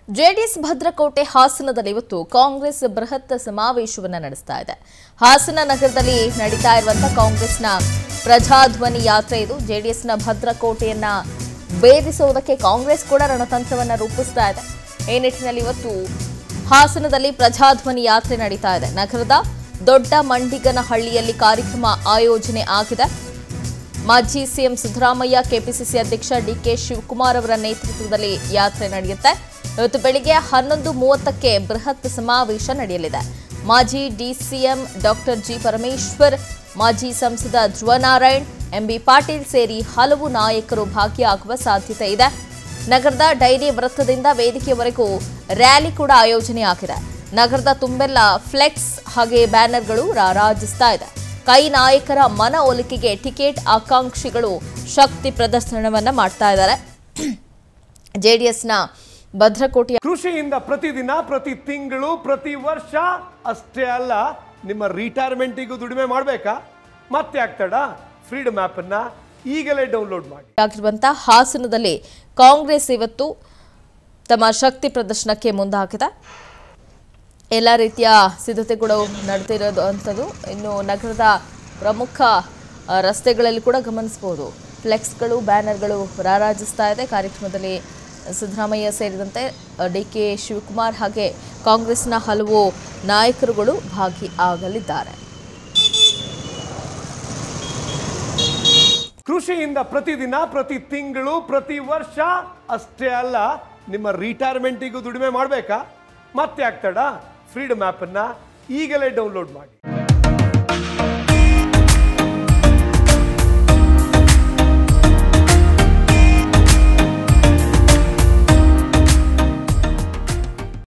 JDS ಭದ್ರಕೋಟೆ ಹಾಸನದಲ್ಲಿ ಇವತ್ತು ಕಾಂಗ್ರೆಸ್ ಬೃಹತ್ ಸಮಾವೇಶವನ್ನ ನಡೆಸ್ತಾ ಇದೆ ಹಾಸನ ನಗರದಲ್ಲಿ ನಡೀತಾ ಇರುವಂತಹ ಕಾಂಗ್ರೆಸ್ನ ಪ್ರಜಾಧ್ವನಿ ಯಾತ್ರೆ ಇದು ಜೆಡಿಎಸ್ನ ಭದ್ರಕೋಟೆಯನ್ನ ಭೇದಿಸುವುದಕ್ಕೆ ಕಾಂಗ್ರೆಸ್ ಕೂಡ ರಣತಂತ್ರವನ್ನ ರೂಪಿಸ್ತಾ ಇದೆ ಈ ನಿಟ್ಟಿನಲ್ಲಿ ಇವತ್ತು ಹಾಸನದಲ್ಲಿ ಪ್ರಜಾಧ್ವನಿ ಯಾತ್ರೆ ನಡೀತಾ ಇದೆ ನಗರದ ದೊಡ್ಡ ಮಂಡಿಗನಹಳ್ಳಿಯಲ್ಲಿ ಕಾರ್ಯಕ್ರಮ ಆಯೋಜನೆ ಆಗಿದೆ ಮಾಜಿ ಸಿಎಂ ಸಿದ್ದರಾಮಯ್ಯ ಕೆಪಿಸಿಸಿ ಅಧ್ಯಕ್ಷ ಡಿಕೆ ಶಿವಕುಮಾರ್ ಅವರ ನೇತೃತ್ವದಲ್ಲಿ ಯಾತ್ರೆ ನಡೆಯುತ್ತೆ ಇವತ್ತು ಬೆಳಿಗ್ಗೆ ಹನ್ನೊಂದು ಮೂವತ್ತಕ್ಕೆ ಬೃಹತ್ ಸಮಾವೇಶ ನಡೆಯಲಿದೆ ಮಾಜಿ ಡಿಸಿಎಂ ಡಾಕ್ಟರ್ ಜಿ ಪರಮೇಶ್ವರ್ ಮಾಜಿ ಸಂಸದ ಧ್ರುವನಾರಾಯಣ್ ಎಂಬಿ ಪಾಟೀಲ್ ಸೇರಿ ಹಲವು ನಾಯಕರು ಭಾಗಿಯಾಗುವ ಸಾಧ್ಯತೆ ಇದೆ ನಗರದ ಡೈರಿ ವೃತ್ತದಿಂದ ವೇದಿಕೆಯವರೆಗೂ ರ್ಯಾಲಿ ಕೂಡ ಆಯೋಜನೆ ಆಗಿದೆ ನಗರದ ತುಂಬೆಲ್ಲ ಫ್ಲೆಕ್ಸ್ ಹಾಗೆ ಬ್ಯಾನರ್ಗಳು ರಾರಾಜಿಸ್ತಾ ಇದೆ ಕೈ ನಾಯಕರ ಮನ ಒಲಿಕೆಗೆ ಟಿಕೆಟ್ ಆಕಾಂಕ್ಷಿಗಳು ಶಕ್ತಿ ಪ್ರದರ್ಶನವನ್ನ ಮಾಡ್ತಾ ಇದ್ದಾರೆ ಜೆಡಿಎಸ್ನ ಭದ್ರಕೋಟೆಯ ಕೃಷಿಯಿಂದ ಪ್ರತಿದಿನ ಪ್ರತಿ ತಿಂಗಳು ಪ್ರತಿ ವರ್ಷ ಅಷ್ಟೇ ಅಲ್ಲ ನಿಮ್ಮ ರಿಟೈರ್ಮೆಂಟಿಗೂ ದುಡಿಮೆ ಮಾಡಬೇಕಾ ಮತ್ತೆ ಆಗ್ತಡ ಫ್ರೀಡಮ್ ಆ್ಯಪನ್ನು ಈಗಲೇ ಡೌನ್ಲೋಡ್ ಮಾಡಿ ಆಗಿರುವಂತಹ ಹಾಸನದಲ್ಲಿ ಕಾಂಗ್ರೆಸ್ ಇವತ್ತು ತಮ್ಮ ಶಕ್ತಿ ಪ್ರದರ್ಶನಕ್ಕೆ ಮುಂದಾಗಿದೆ ಎಲ್ಲ ರೀತಿಯ ಸಿದ್ಧತೆಗಳು ನಡೆದಿರೋದು ಅಂಥದ್ದು ಇನ್ನು ನಗರದ ಪ್ರಮುಖ ಆ, ರಸ್ತೆಗಳಲ್ಲಿ ಕೂಡ ಗಮನಿಸಬಹುದು ಫ್ಲೆಕ್ಸ್ಗಳು ಬ್ಯಾನರ್ಗಳು ರಾರಾಜಿಸ್ತಾ ಇದೆ ಕಾರ್ಯಕ್ರಮದಲ್ಲಿ ಸಿದ್ದರಾಮಯ್ಯ ಸೇರಿದಂತೆ ಡಿ ಕೆ ಶಿವಕುಮಾರ್ ಹಾಗೆ ಕಾಂಗ್ರೆಸ್ನ ಹಲವು ನಾಯಕರುಗಳು ಭಾಗಿಯಾಗಲಿದ್ದಾರೆ ಕೃಷಿಯಿಂದ ಪ್ರತಿದಿನ ಪ್ರತಿ ತಿಂಗಳು ಪ್ರತಿ ವರ್ಷ ಅಷ್ಟೇ ಅಲ್ಲ ನಿಮ್ಮ ರಿಟೈರ್ಮೆಂಟಿಗೂ ದುಡಿಮೆ ಮಾಡಬೇಕಾ ಮತ್ತೆ ಆಗ್ತಡ ಫ್ರೀಡಮ್ ಆ್ಯಪನ್ನು ಈಗಲೇ ಡೌನ್ಲೋಡ್ ಮಾಡಿ